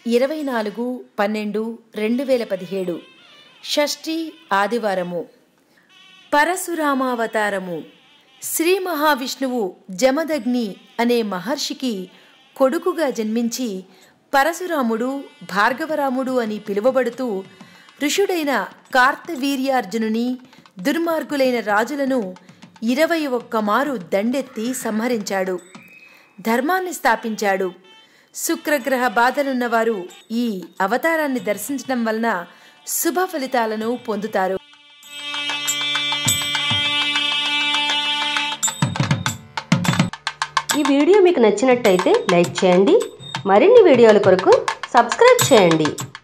ఇరవై నాలుగు పన్నెండు రెండు వేల పదిహేడు షష్ఠి ఆదివారము పరశురామావతారము శ్రీ మహావిష్ణువు జమదగ్ని అనే మహర్షికి కొడుకుగా జన్మించి పరశురాముడు భార్గవరాముడు అని పిలువబడుతూ ఋషుడైన కార్తవీర్యార్జునుని దుర్మార్గులైన రాజులను ఇరవై ఒక్క మారు దండెత్తి సంహరించాడు ధర్మాన్ని స్థాపించాడు శుక్రగ్రహ బాధలున్నవారు ఈ అవతారాన్ని దర్శించడం వలన శుభ ఫలితాలను పొందుతారు ఈ వీడియో మీకు నచ్చినట్టయితే లైక్ చేయండి మరిన్ని వీడియోల కొరకు సబ్స్క్రైబ్ చేయండి